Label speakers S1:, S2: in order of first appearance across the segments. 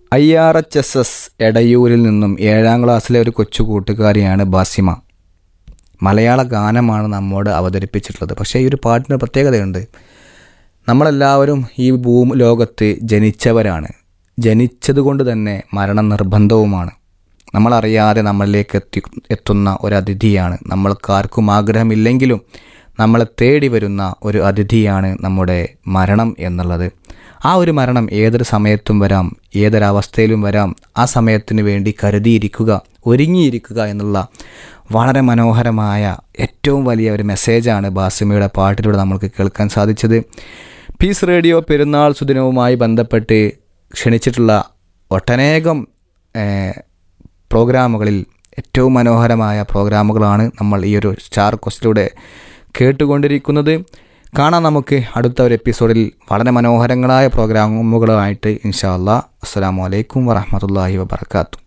S1: I R H S S എടയൂരിൽ നിന്നും ഏഴാം ക്ലാസ്സിലെ ഒരു കൊച്ചു കൂട്ടുകാരിയാണ് ബാസിമ മലയാള ഗാനമാണ് നമ്മോട് അവതരിപ്പിച്ചിട്ടുള്ളത് പക്ഷേ ഈ ഒരു പാട്ടിന് പ്രത്യേകതയുണ്ട് നമ്മളെല്ലാവരും ഈ ഭൂമി ലോകത്ത് ജനിച്ചവരാണ് ജനിച്ചതുകൊണ്ട് തന്നെ മരണം നിർബന്ധവുമാണ് നമ്മളറിയാതെ നമ്മളിലേക്ക് എത്തി എത്തുന്ന ഒരു അതിഥിയാണ് നമ്മൾക്കാർക്കും ആഗ്രഹമില്ലെങ്കിലും നമ്മളെ തേടി വരുന്ന ഒരു അതിഥിയാണ് നമ്മുടെ മരണം എന്നുള്ളത് ആ ഒരു മരണം ഏതൊരു സമയത്തും വരാം ഏതൊരവസ്ഥയിലും വരാം ആ സമയത്തിന് വേണ്ടി കരുതിയിരിക്കുക ഒരുങ്ങിയിരിക്കുക എന്നുള്ള വളരെ മനോഹരമായ ഏറ്റവും വലിയ ഒരു മെസ്സേജാണ് ബാസിമയുടെ പാട്ടിലൂടെ നമ്മൾക്ക് കേൾക്കാൻ സാധിച്ചത് പീസ് റേഡിയോ പെരുന്നാൾ സുദിനവുമായി ബന്ധപ്പെട്ട് ക്ഷണിച്ചിട്ടുള്ള ഒട്ടനേകം ഏഹ്, പ്രോഗ്രാമുകളിൽ ഏറ്റവും മനോഹരമായ പ്രോഗ്രാമുകളാണ് നമ്മൾ ഈ ഒരു സ്റ്റാർ ക്വസ്റ്റിലൂടെ കേട്ടുകൊണ്ടിരിക്കുന്നത് കാണാം നമുക്ക് അടുത്ത ഒരു എപ്പിസോഡിൽ വളരെ മനോഹരങ്ങളായ പ്രോഗ്രാമുകളുമായിട്ട് ഇൻഷാ അല്ലാ അസ്സാം വലൈക്കും വറഹമത്തല്ലാഹി വബർക്കാത്തു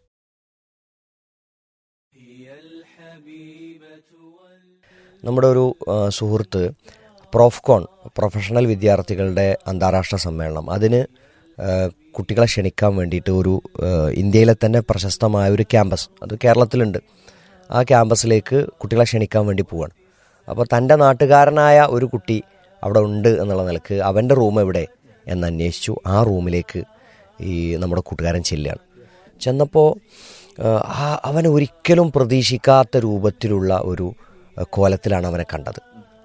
S2: നമ്മുടെ ഒരു ആ, സുഹൃത്ത് പ്രോഫ്കോൺ പ്രൊഫഷണൽ വിദ്യാർത്ഥികളുടെ അന്താരാഷ്ട്ര സമ്മേളനം അതിന് ആ, കുട്ടികളെ ക്ഷണിക്കാൻ വേണ്ടിയിട്ട് ഒരു ആ, ഇന്ത്യയിലെ തന്നെ പ്രശസ്തമായ ഒരു ക്യാമ്പസ് അത് കേരളത്തിലുണ്ട് ആ ക്യാമ്പസിലേക്ക് കുട്ടികളെ ക്ഷണിക്കാൻ വേണ്ടി പോവാണ് അപ്പോൾ തൻ്റെ നാട്ടുകാരനായ ഒരു കുട്ടി അവിടെ ഉണ്ട് എന്നുള്ള നിലക്ക് അവൻ്റെ റൂം എവിടെ എന്ന് അന്വേഷിച്ചു ആ റൂമിലേക്ക് ഈ നമ്മുടെ കൂട്ടുകാരൻ ചെല്ലുകയാണ് ചെന്നപ്പോൾ അവൻ ഒരിക്കലും പ്രതീക്ഷിക്കാത്ത രൂപത്തിലുള്ള ഒരു ആ, കോലത്തിലാണ് അവനെ കണ്ടത്